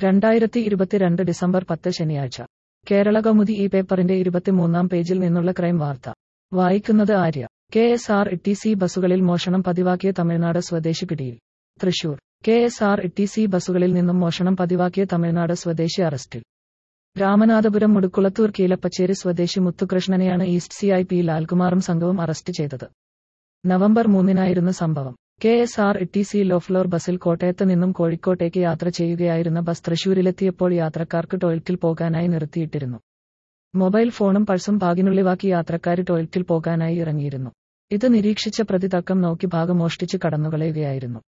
രണ്ടായിരത്തി ഇരുപത്തിരണ്ട് ഡിസംബർ പത്ത് ശനിയാഴ്ച കേരള കൗമുദി ഈ പേപ്പറിന്റെ ഇരുപത്തിമൂന്നാം പേജിൽ നിന്നുള്ള ക്രൈം വാർത്ത വായിക്കുന്നത് Arya K S R T C ബസ്സുകളിൽ മോഷണം പതിവാക്കിയ തമിഴ്നാട് സ്വദേശി പിടിയിൽ Thrissur K S R T C ബസ്സുകളിൽ നിന്നും മോഷണം പതിവാക്കിയ തമിഴ്നാട് സ്വദേശി അറസ്റ്റിൽ രാമനാഥപുരം മുടുക്കുളത്തൂർ കീലപ്പച്ചേരി സ്വദേശി മുത്തുകൃഷ്ണനെയാണ് ഈസ്റ്റ് സി ഐ പി ലാൽകുമാറും സംഘവും അറസ്റ്റ് ചെയ്തത് നവംബർ മൂന്നിനായിരുന്നു സംഭവം K S R T C low floor ബസ്സിൽ കോട്ടയത്ത് നിന്നും കോഴിക്കോട്ടേക്ക് യാത്ര ചെയ്യുകയായിരുന്ന ബസ് തൃശൂരിലെത്തിയപ്പോൾ യാത്രക്കാർക്ക് ടോയ്ലറ്റിൽ പോകാനായി നിർത്തിയിട്ടിരുന്നു മൊബൈൽ ഫോണും പഴ്സും ബാഗിനുള്ളിവാക്കി യാത്രക്കാര് ടോയ്ലറ്റിൽ പോകാനായി ഇറങ്ങിയിരുന്നു ഇത് നിരീക്ഷിച്ച പ്രതി തക്കം നോക്കി ഭാഗം മോഷ്ടിച്ച് കടന്നുകളയുകയായിരുന്നു